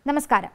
നമസ്കാരം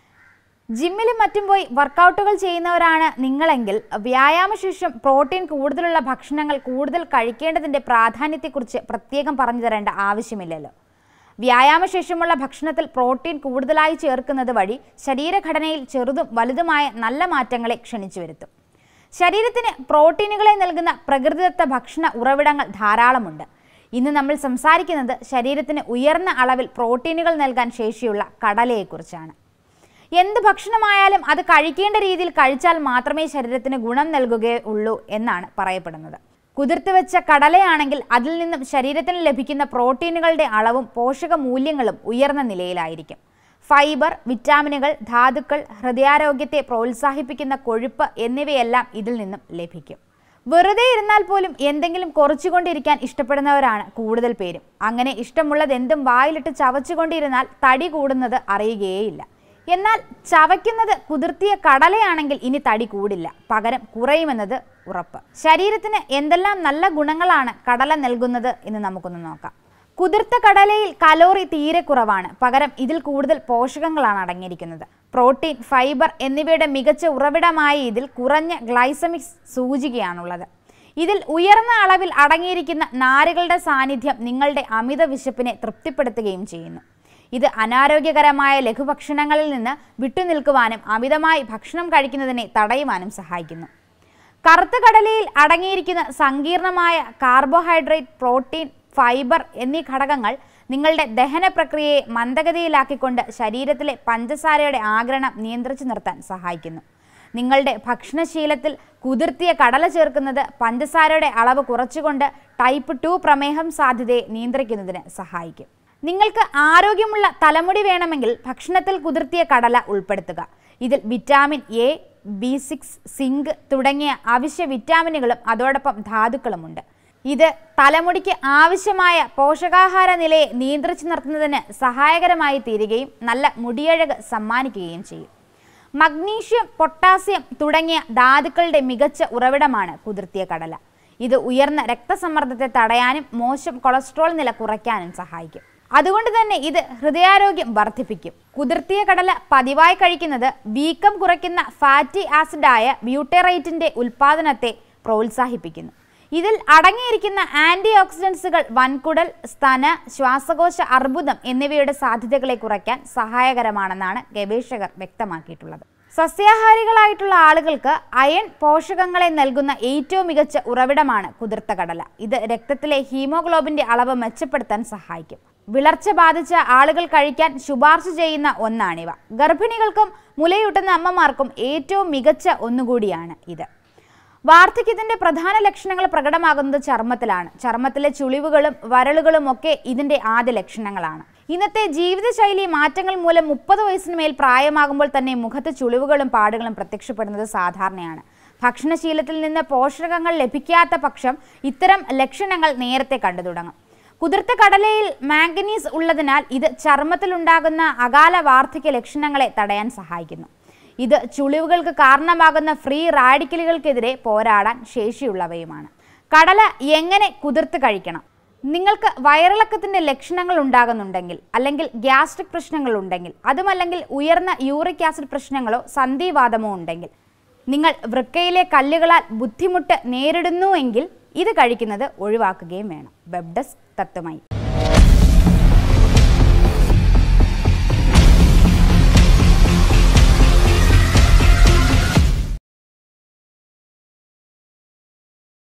ജിമ്മിലും മറ്റും പോയി വർക്കൗട്ടുകൾ ചെയ്യുന്നവരാണ് നിങ്ങളെങ്കിൽ വ്യായാമശേഷം പ്രോട്ടീൻ കൂടുതലുള്ള ഭക്ഷണങ്ങൾ കൂടുതൽ കഴിക്കേണ്ടതിൻ്റെ പ്രാധാന്യത്തെക്കുറിച്ച് പ്രത്യേകം പറഞ്ഞു തരേണ്ട ആവശ്യമില്ലല്ലോ വ്യായാമശേഷമുള്ള ഭക്ഷണത്തിൽ പ്രോട്ടീൻ കൂടുതലായി ചേർക്കുന്നത് വഴി ശരീരഘടനയിൽ ചെറുതും വലുതുമായ നല്ല മാറ്റങ്ങളെ ക്ഷണിച്ചു വരുത്തും ശരീരത്തിന് പ്രോട്ടീനുകളെ നൽകുന്ന പ്രകൃതിദത്ത ഭക്ഷണ ഉറവിടങ്ങൾ ധാരാളമുണ്ട് ഇന്ന് നമ്മൾ സംസാരിക്കുന്നത് ശരീരത്തിന് ഉയർന്ന അളവിൽ പ്രോട്ടീനുകൾ നൽകാൻ ശേഷിയുള്ള കടലയെക്കുറിച്ചാണ് എന്ത് ഭക്ഷണമായാലും അത് കഴിക്കേണ്ട രീതിയിൽ കഴിച്ചാൽ മാത്രമേ ശരീരത്തിന് ഗുണം നൽകുകയുള്ളൂ എന്നാണ് പറയപ്പെടുന്നത് കുതിർത്ത് വെച്ച കടലയാണെങ്കിൽ അതിൽ നിന്നും ശരീരത്തിന് ലഭിക്കുന്ന പ്രോട്ടീനുകളുടെ അളവും പോഷക മൂല്യങ്ങളും ഉയർന്ന നിലയിലായിരിക്കും ഫൈബർ വിറ്റാമിനുകൾ ധാതുക്കൾ ഹൃദയാരോഗ്യത്തെ പ്രോത്സാഹിപ്പിക്കുന്ന കൊഴുപ്പ് എന്നിവയെല്ലാം ഇതിൽ നിന്നും ലഭിക്കും വെറുതെ ഇരുന്നാൽ പോലും എന്തെങ്കിലും കുറച്ചുകൊണ്ടിരിക്കാൻ ഇഷ്ടപ്പെടുന്നവരാണ് കൂടുതൽ പേരും അങ്ങനെ ഇഷ്ടമുള്ളത് എന്തും വായിലിട്ട് ചവച്ചുകൊണ്ടിരുന്നാൽ തടി കൂടുന്നത് അറിയുകയേയില്ല എന്നാൽ ചവയ്ക്കുന്നത് കുതിർത്തിയ കടലയാണെങ്കിൽ ഇനി തടി കൂടില്ല പകരം കുറയുമെന്നത് ഉറപ്പ് ശരീരത്തിന് എന്തെല്ലാം നല്ല ഗുണങ്ങളാണ് കടല നൽകുന്നത് എന്ന് നമുക്കൊന്ന് നോക്കാം കുതിർത്ത കടലയിൽ കലോറി തീരെ കുറവാണ് പകരം ഇതിൽ കൂടുതൽ പോഷകങ്ങളാണ് അടങ്ങിയിരിക്കുന്നത് പ്രോട്ടീൻ ഫൈബർ എന്നിവയുടെ മികച്ച ഉറവിടമായ ഇതിൽ കുറഞ്ഞ ഗ്ലൈസമിക്സ് സൂചികയാണുള്ളത് ഇതിൽ ഉയർന്ന അളവിൽ അടങ്ങിയിരിക്കുന്ന നാരുകളുടെ സാന്നിധ്യം നിങ്ങളുടെ അമിത വിശപ്പിനെ തൃപ്തിപ്പെടുത്തുകയും ചെയ്യുന്നു ഇത് അനാരോഗ്യകരമായ ലഘുഭക്ഷണങ്ങളിൽ നിന്ന് വിട്ടുനിൽക്കുവാനും അമിതമായി ഭക്ഷണം കഴിക്കുന്നതിനെ തടയുവാനും സഹായിക്കുന്നു കറുത്ത കടലയിൽ അടങ്ങിയിരിക്കുന്ന സങ്കീർണമായ കാർബോഹൈഡ്രേറ്റ് പ്രോട്ടീൻ ഫൈബർ എന്നീ ഘടകങ്ങൾ നിങ്ങളുടെ ദഹന പ്രക്രിയയെ മന്ദഗതിയിലാക്കിക്കൊണ്ട് ശരീരത്തിലെ പഞ്ചസാരയുടെ ആഗിരണം നിയന്ത്രിച്ചു നിർത്താൻ സഹായിക്കുന്നു നിങ്ങളുടെ ഭക്ഷണശീലത്തിൽ കുതിർത്തിയ കടല ചേർക്കുന്നത് പഞ്ചസാരയുടെ അളവ് കുറച്ചുകൊണ്ട് ടൈപ്പ് ടു പ്രമേഹം സാധ്യതയെ നിയന്ത്രിക്കുന്നതിന് സഹായിക്കും നിങ്ങൾക്ക് ആരോഗ്യമുള്ള തലമുടി വേണമെങ്കിൽ ഭക്ഷണത്തിൽ കുതിർത്തിയ കടല ഉൾപ്പെടുത്തുക ഇതിൽ vitamin A B six zinc തുടങ്ങിയ അവശ്യ വിറ്റാമിനുകളും അതോടൊപ്പം ധാതുക്കളുമുണ്ട് ഇത് തലമുടിക്ക് ആവശ്യമായ പോഷകാഹാര നിലയെ നിയന്ത്രിച്ചു നിർത്തുന്നതിന് സഹായകരമായി തീരുകയും നല്ല മുടിയഴക് സമ്മാനിക്കുകയും ചെയ്യും മഗ്നീഷ്യം പൊട്ടാസ്യം തുടങ്ങിയ ധാതുക്കളുടെ മികച്ച ഉറവിടമാണ് കുതിർത്തിയ കടല ഇത് ഉയർന്ന രക്തസമ്മർദ്ദത്തെ തടയാനും മോശം കൊളസ്ട്രോൾ നില കുറയ്ക്കാനും സഹായിക്കും അതുകൊണ്ട് തന്നെ ഇത് ഹൃദയാരോഗ്യം വർദ്ധിപ്പിക്കും കുതിർത്തിയ കടല പതിവായി കഴിക്കുന്നത് വീക്കം കുറയ്ക്കുന്ന ഫാറ്റി ആസിഡായ ബ്യൂട്ടറേറ്റിന്റെ ഉൽപാദനത്തെ പ്രോത്സാഹിപ്പിക്കുന്നു ഇതിൽ അടങ്ങിയിരിക്കുന്ന ആന്റി ഓക്സിഡൻസുകൾ വൻകുടൽ സ്തന ശ്വാസകോശ അർബുദം എന്നിവയുടെ സാധ്യതകളെ കുറയ്ക്കാൻ സഹായകരമാണെന്നാണ് ഗവേഷകർ വ്യക്തമാക്കിയിട്ടുള്ളത് സസ്യാഹാരികളായിട്ടുള്ള ആളുകൾക്ക് അയൺ പോഷകങ്ങളെ നൽകുന്ന ഏറ്റവും മികച്ച ഉറവിടമാണ് കുതിർത്ത കടല ഇത് രക്തത്തിലെ ഹീമോഗ്ലോബിന്റെ അളവ് മെച്ചപ്പെടുത്താൻ സഹായിക്കും വിളർച്ച ബാധിച്ച ആളുകൾ കഴിക്കാൻ ശുപാർശ ചെയ്യുന്ന ഒന്നാണിവ ഗർഭിണികൾക്കും മുലയൂട്ടുന്ന അമ്മമാർക്കും ഏറ്റവും മികച്ച ഒന്നുകൂടിയാണ് ഇത് വാർദ്ധക്യത്തിന്റെ പ്രധാന ലക്ഷണങ്ങൾ പ്രകടമാകുന്നത് ചർമ്മത്തിലാണ് ചർമ്മത്തിലെ ചുളിവുകളും വരളുകളും ഒക്കെ ഇതിന്റെ ആദ്യ ലക്ഷണങ്ങളാണ് ഇന്നത്തെ ജീവിതശൈലി മാറ്റങ്ങൾ മൂലം മുപ്പത് വയസ്സിന് മേൽ പ്രായമാകുമ്പോൾ തന്നെ മുഖത്ത് ചുളിവുകളും പാടുകളും പ്രത്യക്ഷപ്പെടുന്നത് സാധാരണയാണ് ഭക്ഷണശീലത്തിൽ നിന്ന് പോഷകങ്ങൾ ലഭിക്കാത്ത പക്ഷം ഇത്തരം ലക്ഷണങ്ങൾ നേരത്തെ കണ്ടു തുടങ്ങും കുതിർത്ത കടലയിൽ മാംഗനീസ് ഉള്ളതിനാൽ ഇത് ചർമ്മത്തിലുണ്ടാകുന്ന അകാല വാർദ്ധക്യ ലക്ഷണങ്ങളെ തടയാൻ സഹായിക്കുന്നു ഇത് ചുളിവുകൾക്ക് കാരണമാകുന്ന ഫ്രീ റാഡിക്കലുകൾക്കെതിരെ പോരാടാൻ ശേഷിയുള്ളവയുമാണ് കടല എങ്ങനെ കുതിർത്ത് കഴിക്കണം നിങ്ങൾക്ക് വയറിളക്കത്തിന്റെ ലക്ഷണങ്ങൾ ഉണ്ടാകുന്നുണ്ടെങ്കിൽ അല്ലെങ്കിൽ ഗ്യാസ്ട്രിക് പ്രശ്നങ്ങൾ ഉണ്ടെങ്കിൽ അതുമല്ലെങ്കിൽ ഉയർന്ന യൂറിക് ആസിഡ് പ്രശ്നങ്ങളോ സന്ധിവാദമോ ഉണ്ടെങ്കിൽ നിങ്ങൾ വൃക്കയിലെ കല്ലുകളാൽ ബുദ്ധിമുട്ട് നേരിടുന്നുവെങ്കിൽ ഇത് കഴിക്കുന്നത് ഒഴിവാക്കുകയും വേണം വെബ് ഡെസ്ക് തത്വമായി